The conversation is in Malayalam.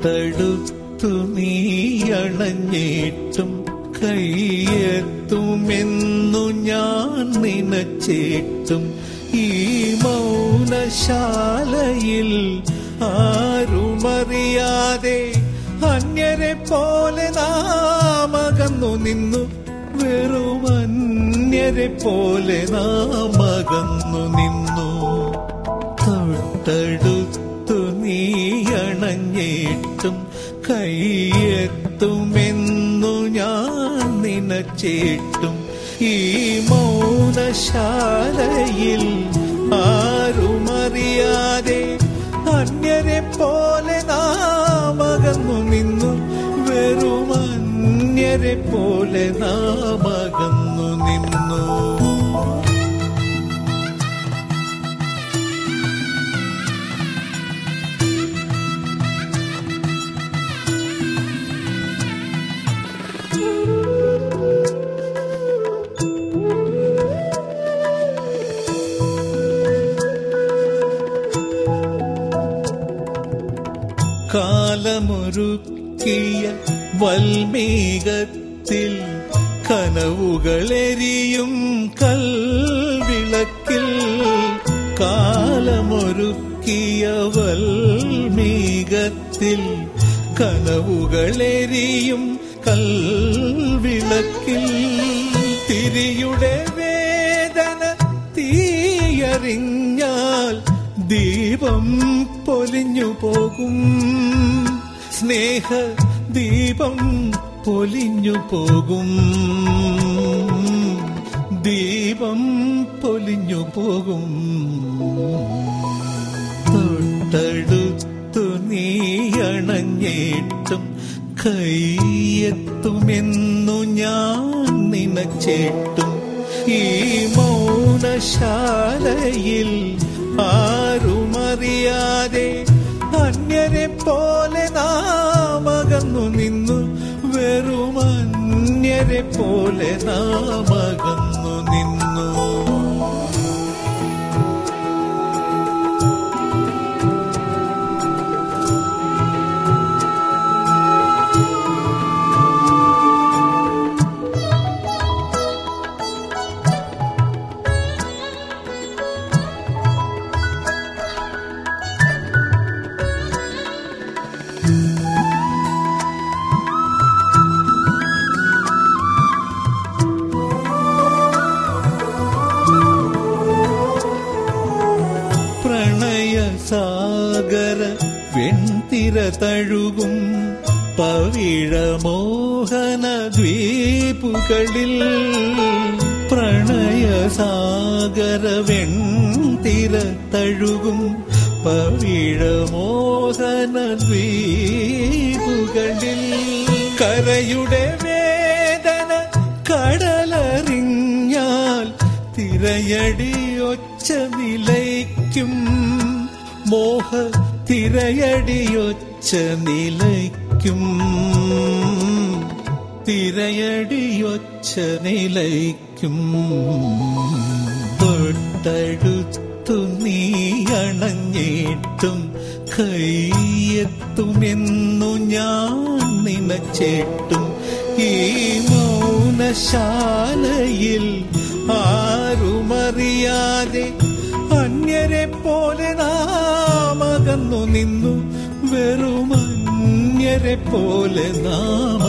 തൊട്ടടുത്തു നീ അണഞ്ഞിട്ടും കൈയെത്തുമെന്നു ഞാൻ നനച്ചിട്ടും ഈ മൗനശാലയിൽ ആരുമറിയാതെ അന്യരെ പോലെ നാമകന്നു നിന്നു വെറും അന്യരെ പോലെ നാമകന്നു നിന്നു തൊട്ടടുത്തു നീ അണഞ്ഞിട്ടും കൈയെത്തുമെന്നു ഞാൻ നനച്ചിട്ടും ഈ മൗനശാലയിൽ ആരുമറിയാതെ അന്യരെ പോലെ നാമകന്നു നിന്നു വെറും അന്യരെ പോലെ നാമകന്നു നിന്നു കാലമൊരുക്കിയ വൽമീകത്തിൽ കനവുകളെരിയും കൽവിളക്കിൽ കാലമൊരുക്കിയ വൽമീകത്തിൽ കനവുകളെരിയും കൽവിളക്കിൽ തിരിയുടെ വേദന തീയറിഞ്ഞാൽ ദീപം പൊലിഞ്ഞു പോകും സ്നേഹ ദീപം പൊലിഞ്ഞു പോകും ദീപം പൊലിഞ്ഞു പോകും തൊട്ടടുത്തു നീ അണഞ്ഞിട്ടും കൈയെത്തുമെന്നു ഞാൻ നനച്ചിട്ടും ഈ മൗനശാലയിൽ ആരുമറിയാതെ അന്യരെ പോലെ നാമകന്നു നിന്നു വെറും അന്യരെ പോലെ നാമകന്നു നിന്നു പ്രണയസാഗര വെൺതിര തഴുകും പവിഴമോഹന ദ്വീപുകളിൽ പ്രണയസാഗര വെൺതിര തഴുകും പവിഴമോഹന ദ്വീപുകളിൽ കരയുടെ വേദന കടലറിഞ്ഞാൽ തിരയടി ഒച്ച നിലയ്ക്കും മോഹ തിരയടിയൊച്ച നിലയ്ക്കും തിരയടിയൊച്ച നിലയ്ക്കും തൊട്ടടുത്തു നീ അണഞ്ഞിട്ടും കൈയെത്തുമെന്നു ഞാൻ നനച്ചിട്ടും ഈ മൗനശാലയിൽ ആരുമറിയാതെ അന്യരെ പോലെ നാമകന്നു നിന്നു വെറും അന്യരെ പോലെ നാം